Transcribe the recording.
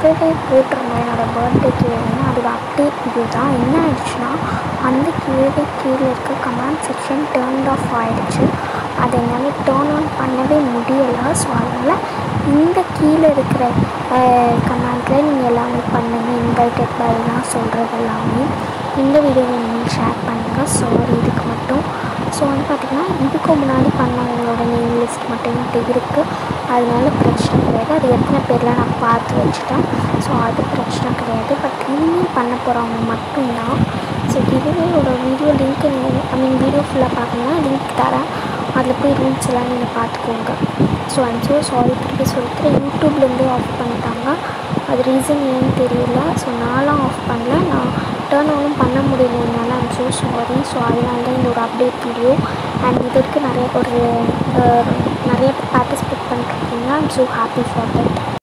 giveaway போட்டிருந்தேன் என்னோடய birthday கிவ்அவேன்னு அதோட அப்டேட் இது தான் என்ன ஆயிடுச்சுன்னா அந்த கிவ்அவே கீழே இருக்க கமெண்ட் செக்ஷன் டேர்ன்ட் ஆஃப் ஆகிடுச்சு அதை என்னால் டேர்ன் ஆன் பண்ணவே முடியலை ஸோ அதனால் இந்த கீழே இருக்கிற கமெண்ட்டில் நீங்கள் எல்லாமே பண்ணுங்கள் இன்வைட்டட் பைலாம் சொல்கிறது எல்லாமே இந்த வீடியோவை நீங்கள் ஷேர் பண்ணுங்கள் சாரி இதுக்கு மட்டும் ஸோ வந்து பார்த்திங்கன்னா இதுக்கு முன்னாடி பண்ணவங்களோட நேம் லிஸ்ட் மட்டும் என்கிட்ட இருக்குது அதனால பிரச்சனை கிடையாது அது எத்தனை பேர்லாம் நான் பார்த்து வச்சுட்டேன் ஸோ அது பிரச்சனை கிடையாது பட் இனிமேல் பண்ண போகிறவங்க மட்டும்தான் ஸோ கிவ்அவேயோட வீடியோ லிங்க் நீங்கள் ஐ மீன் வீடியோ ஃபுல்லாக பார்க்கணுன்னா லிங்க் தரேன் அதில் போய் ரூல்ஸ் எல்லாம் நீங்கள் பார்த்துக்கோங்க ஸோ ஐம் ஸோ சாரி திருப்பி சொல்லிட்டு யூடியூப்லேருந்தே ஆஃப் பண்ணிட்டாங்க அது ரீசன் ஏன்னு தெரியல ஸோ நான்லாம் ஆஃப் பண்ணல நான் டேர்ன் ஆனும் பண்ண முடியல என்னால் ஐம் ஸோ சாரி ஸோ அதனால தான் இந்த ஒரு அப்டேட் வீடியோ அண்ட் இதற்கு நிறைய ஒரு அஹ், நிறைய பார்ட்டிசிபேட் பண்ணிருக்கீங்க I'm so happy for that